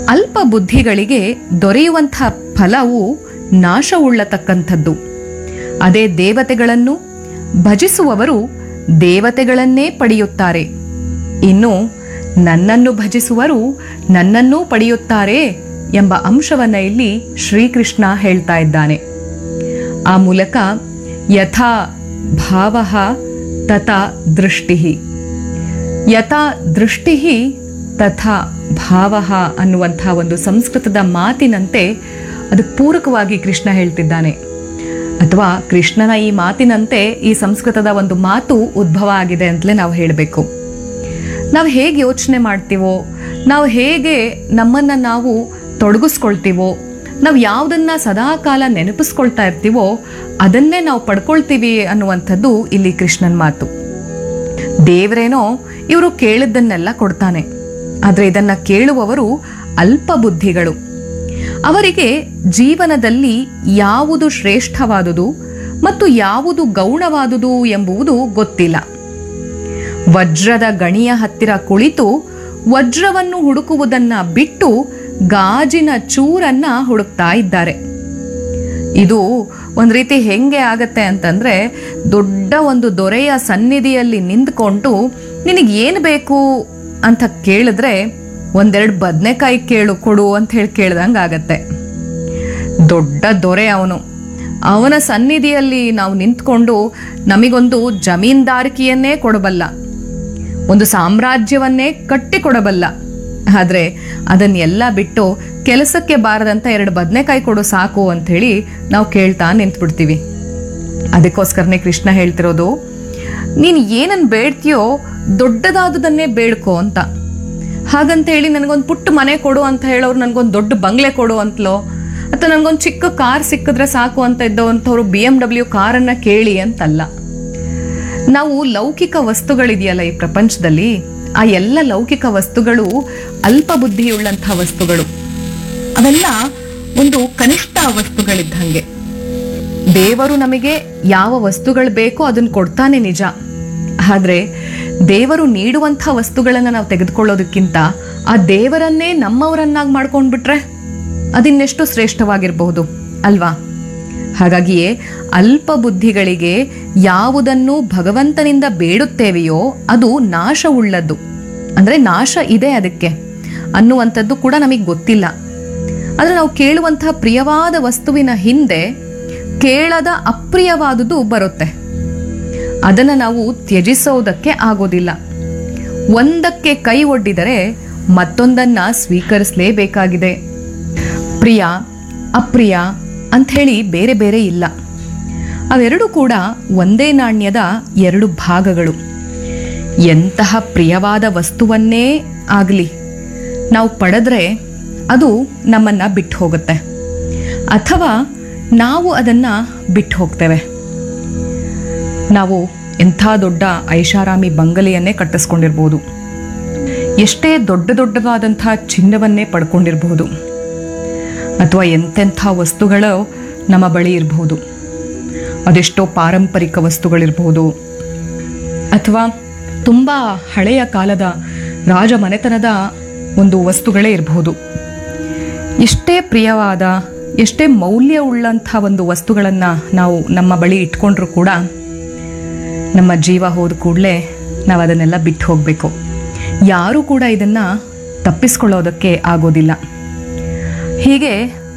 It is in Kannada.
ಅಲ್ಪ ಬುದ್ಧಿಗಳಿಗೆ ದೊರೆಯುವಂಥ ಫಲವು ನಾಶವುಳ್ಳತಕ್ಕಂಥದ್ದು ಅದೇ ದೇವತೆಗಳನ್ನು ಭಜಿಸುವವರು ದೇವತೆಗಳನ್ನೇ ಪಡೆಯುತ್ತಾರೆ ಇನ್ನು ನನ್ನನ್ನು ಭಜಿಸುವರು ನನ್ನನ್ನೂ ಪಡೆಯುತ್ತಾರೆ ಎಂಬ ಅಂಶವನ್ನ ಇಲ್ಲಿ ಶ್ರೀಕೃಷ್ಣ ಹೇಳ್ತಾ ಇದ್ದಾನೆ ಆ ಮೂಲಕ ಯಥಾ ಭಾವ ತಥಾ ದೃಷ್ಟಿ ಯಥಾ ದೃಷ್ಟಿ ತಥಾ ಭಾವ ಅನ್ನುವಂಥ ಒಂದು ಸಂಸ್ಕೃತದ ಮಾತಿನಂತೆ ಅದಕ್ಕೆ ಪೂರಕವಾಗಿ ಕೃಷ್ಣ ಹೇಳ್ತಿದ್ದಾನೆ ಅಥವಾ ಕೃಷ್ಣನ ಈ ಮಾತಿನಂತೆ ಈ ಸಂಸ್ಕೃತದ ಒಂದು ಮಾತು ಉದ್ಭವ ಆಗಿದೆ ಅಂತಲೇ ನಾವು ಹೇಳಬೇಕು ನಾವು ಹೇಗೆ ಯೋಚನೆ ಮಾಡ್ತೀವೋ ನಾವು ಹೇಗೆ ನಮ್ಮನ್ನು ನಾವು ತೊಡಗಿಸ್ಕೊಳ್ತೀವೋ ನಾವು ಯಾವುದನ್ನ ಸದಾಕಾಲ ನೆನಪಿಸ್ಕೊಳ್ತಾ ಇರ್ತೀವೋ ಅದನ್ನೇ ನಾವು ಪಡ್ಕೊಳ್ತೀವಿ ಅನ್ನುವಂಥದ್ದು ಇಲ್ಲಿ ಕೃಷ್ಣನ ಮಾತು ದೇವರೇನೋ ಇವರು ಕೇಳಿದ್ದನ್ನೆಲ್ಲ ಕೊಡ್ತಾನೆ ಆದರೆ ಇದನ್ನ ಕೇಳುವವರು ಅಲ್ಪ ಬುದ್ಧಿಗಳು ಅವರಿಗೆ ಜೀವನದಲ್ಲಿ ಯಾವುದು ಶ್ರೇಷ್ಠವಾದುದು ಮತ್ತು ಯಾವುದು ಗೌಣವಾದುದು ಎಂಬುವುದು ಗೊತ್ತಿಲ್ಲ ವಜ್ರದ ಗಣಿಯ ಹತ್ತಿರ ಕುಳಿತು ವಜ್ರವನ್ನು ಹುಡುಕುವುದನ್ನ ಬಿಟ್ಟು ಗಾಜಿನ ಚೂರನ್ನ ಹುಡುಕ್ತಾ ಇದ್ದಾರೆ ಇದು ಒಂದ್ ರೀತಿ ಹೆಂಗೆ ಆಗತ್ತೆ ಅಂತಂದ್ರೆ ದೊಡ್ಡ ಒಂದು ದೊರೆಯ ಸನ್ನಿಧಿಯಲ್ಲಿ ನಿಂತ್ಕೊಂಡು ನಿನಗೆ ಏನು ಬೇಕು ಅಂತ ಕೇಳಿದ್ರೆ ಒಂದೆರಡು ಬದನೆಕಾಯಿ ಕೇಳು ಕೊಡು ಅಂತ ಹೇಳಿ ಕೇಳ್ದಂಗೆ ಆಗತ್ತೆ ದೊಡ್ಡ ದೊರೆ ಅವನು ಅವನ ಸನ್ನಿಧಿಯಲ್ಲಿ ನಾವು ನಿಂತ್ಕೊಂಡು ನಮಗೊಂದು ಜಮೀನ್ದಾರಿಕೆಯನ್ನೇ ಕೊಡಬಲ್ಲ ಒಂದು ಸಾಮ್ರಾಜ್ಯವನ್ನೇ ಕಟ್ಟಿಕೊಡಬಲ್ಲ ಆದ್ರೆ ಅದನ್ನೆಲ್ಲ ಬಿಟ್ಟು ಕೆಲಸಕ್ಕೆ ಬಾರದಂತ ಎರಡು ಬದನೆಕಾಯಿ ಕೊಡು ಸಾಕು ಅಂತ ಹೇಳಿ ನಾವು ಕೇಳ್ತಾ ನಿಂತ್ಬಿಡ್ತೀವಿ ಅದಕ್ಕೋಸ್ಕರನೇ ಕೃಷ್ಣ ಹೇಳ್ತಿರೋದು ನೀನು ಏನನ್ ಬೇಡ್ತೀಯೋ ದೊಡ್ಡದಾದುದನ್ನೇ ಬೇಡ್ಕೋ ಅಂತ ಹಾಗಂತ ಹೇಳಿ ನನಗೊಂದು ಪುಟ್ಟ ಮನೆ ಕೊಡು ಅಂತ ಹೇಳೋರು ನನಗೊಂದು ದೊಡ್ಡ ಬಂಗ್ಲೆ ಕೊಡು ಅಂತಲೋ ಅಥವಾ ನನಗೊಂದು ಚಿಕ್ಕ ಕಾರ್ ಸಿಕ್ಕಿದ್ರೆ ಸಾಕು ಅಂತ ಇದ್ದವಂಥವ್ರು ಬಿ ಎಂ ಡಬ್ಲ್ಯೂ ಕಾರನ್ನ ಕೇಳಿ ಅಂತಲ್ಲ ನಾವು ಲೌಕಿಕ ವಸ್ತುಗಳಿದೆಯಲ್ಲ ಈ ಪ್ರಪಂಚದಲ್ಲಿ ಆ ಎಲ್ಲ ಲೌಕಿಕ ವಸ್ತುಗಳು ಅಲ್ಪ ಬುದ್ಧಿಯುಳ್ಳಂಥ ವಸ್ತುಗಳು ಅವೆಲ್ಲ ಒಂದು ಕನಿಷ್ಠ ವಸ್ತುಗಳಿದ್ದಂಗೆ ದೇವರು ನಮಗೆ ಯಾವ ವಸ್ತುಗಳು ಬೇಕೋ ಅದನ್ನ ಕೊಡ್ತಾನೆ ನಿಜ ಆದ್ರೆ ದೇವರು ನೀಡುವಂಥ ವಸ್ತುಗಳನ್ನ ನಾವು ತೆಗೆದುಕೊಳ್ಳೋದಕ್ಕಿಂತ ಆ ದೇವರನ್ನೇ ನಮ್ಮವರನ್ನಾಗಿ ಮಾಡ್ಕೊಂಡ್ಬಿಟ್ರೆ ಅದಿನ್ನೆಷ್ಟು ಶ್ರೇಷ್ಠವಾಗಿರಬಹುದು ಅಲ್ವಾ ಹಾಗಾಗಿಯೇ ಅಲ್ಪ ಬುದ್ಧಿಗಳಿಗೆ ಯಾವುದನ್ನು ಭಗವಂತನಿಂದ ಬೇಡುತ್ತೇವೆಯೋ ಅದು ನಾಶವುಳ್ಳದ್ದು ಅಂದ್ರೆ ನಾಶ ಇದೆ ಅದಕ್ಕೆ ಅನ್ನುವಂಥದ್ದು ಕೂಡ ನಮಗೆ ಗೊತ್ತಿಲ್ಲ ಆದರೆ ನಾವು ಕೇಳುವಂತಹ ಪ್ರಿಯವಾದ ವಸ್ತುವಿನ ಹಿಂದೆ ಕೇಳದ ಅಪ್ರಿಯವಾದುದು ಬರುತ್ತೆ ಅದನ್ನು ನಾವು ತ್ಯಜಿಸೋದಕ್ಕೆ ಆಗೋದಿಲ್ಲ ಒಂದಕ್ಕೆ ಕೈ ಒಡ್ಡಿದರೆ ಮತ್ತೊಂದನ್ನ ಸ್ವೀಕರಿಸಲೇಬೇಕಾಗಿದೆ ಪ್ರಿಯ ಅಪ್ರಿಯ ಅಂಥೇಳಿ ಬೇರೆ ಬೇರೆ ಇಲ್ಲ ಅವೆರಡೂ ಕೂಡ ಒಂದೇ ನಾಣ್ಯದ ಎರಡು ಭಾಗಗಳು ಎಂತಹ ಪ್ರಿಯವಾದ ವಸ್ತುವನ್ನೇ ಆಗಲಿ ನಾವು ಪಡೆದ್ರೆ ಅದು ನಮ್ಮನ್ನ ಬಿಟ್ಟು ಹೋಗುತ್ತೆ ಅಥವಾ ನಾವು ಅದನ್ನ ಬಿಟ್ಟು ಹೋಗ್ತೇವೆ ನಾವು ಎಂಥ ದೊಡ್ಡ ಐಷಾರಾಮಿ ಬಂಗಲೆಯನ್ನೇ ಕಟ್ಟಿಸ್ಕೊಂಡಿರ್ಬೋದು ಎಷ್ಟೇ ದೊಡ್ಡ ದೊಡ್ಡವಾದಂಥ ಚಿನ್ನವನ್ನೇ ಪಡ್ಕೊಂಡಿರ್ಬೋದು ಅಥವಾ ಎಂತೆಂಥ ವಸ್ತುಗಳು ನಮ್ಮ ಬಳಿ ಇರಬಹುದು ಅದೆಷ್ಟೋ ಪಾರಂಪರಿಕ ವಸ್ತುಗಳಿರ್ಬೋದು ಅಥವಾ ತುಂಬ ಹಳೆಯ ಕಾಲದ ರಾಜ ಮನೆತನದ ಒಂದು ವಸ್ತುಗಳೇ ಇರಬಹುದು ಎಷ್ಟೇ ಪ್ರಿಯವಾದ ಎಷ್ಟೇ ಮೌಲ್ಯವುಳ್ಳಂಥ ಒಂದು ವಸ್ತುಗಳನ್ನು ನಾವು ನಮ್ಮ ಬಳಿ ಇಟ್ಕೊಂಡ್ರೂ ಕೂಡ ನಮ್ಮ ಜೀವ ಹೋದ ಕೂಡಲೇ ನಾವು ಅದನ್ನೆಲ್ಲ ಬಿಟ್ಟು ಹೋಗಬೇಕು ಯಾರೂ ಕೂಡ ಇದನ್ನು ತಪ್ಪಿಸ್ಕೊಳ್ಳೋದಕ್ಕೆ ಆಗೋದಿಲ್ಲ ಹೀಗೆ